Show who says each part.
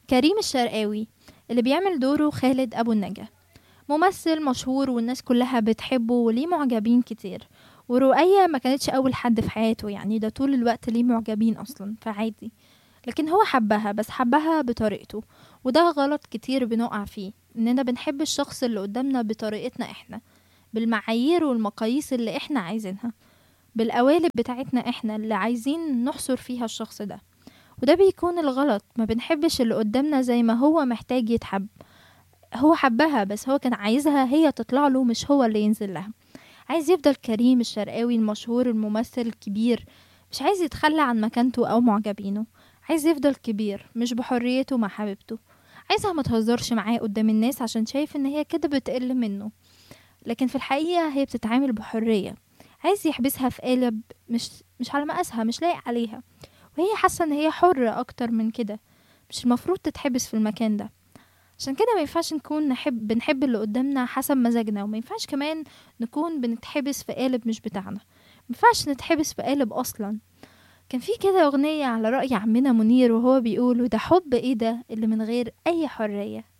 Speaker 1: كريم الشرقاوي اللي بيعمل دوره خالد أبو النجا ممثل مشهور والناس كلها بتحبه وليه معجبين كتير ورؤية ما كانتش أول حد في حياته يعني ده طول الوقت ليه معجبين أصلا فعادي لكن هو حبها بس حبها بطريقته وده غلط كتير بنقع فيه إننا بنحب الشخص اللي قدامنا بطريقتنا إحنا بالمعايير والمقاييس اللي إحنا عايزينها بالقوالب بتاعتنا إحنا اللي عايزين نحصر فيها الشخص ده وده بيكون الغلط ما بنحبش اللي قدامنا زي ما هو محتاج يتحب هو حبها بس هو كان عايزها هي تطلع له مش هو اللي ينزل لها عايز يفضل كريم الشرقاوي المشهور الممثل الكبير مش عايز يتخلى عن مكانته أو معجبينه عايز يفضل كبير مش بحريته مع حبيبته عايزها ما تهزرش معاه قدام الناس عشان شايف ان هي كده بتقل منه لكن في الحقيقة هي بتتعامل بحرية عايز يحبسها في قالب مش مش على مقاسها مش لايق عليها وهي حاسة ان هي حرة اكتر من كده مش المفروض تتحبس في المكان ده عشان كده ما ينفعش نكون نحب بنحب اللي قدامنا حسب مزاجنا وما ينفعش كمان نكون بنتحبس في قالب مش بتاعنا ما ينفعش نتحبس في قالب اصلا كان في كده اغنية على رأي عمنا منير وهو بيقول وده حب ايه ده اللي من غير اي حرية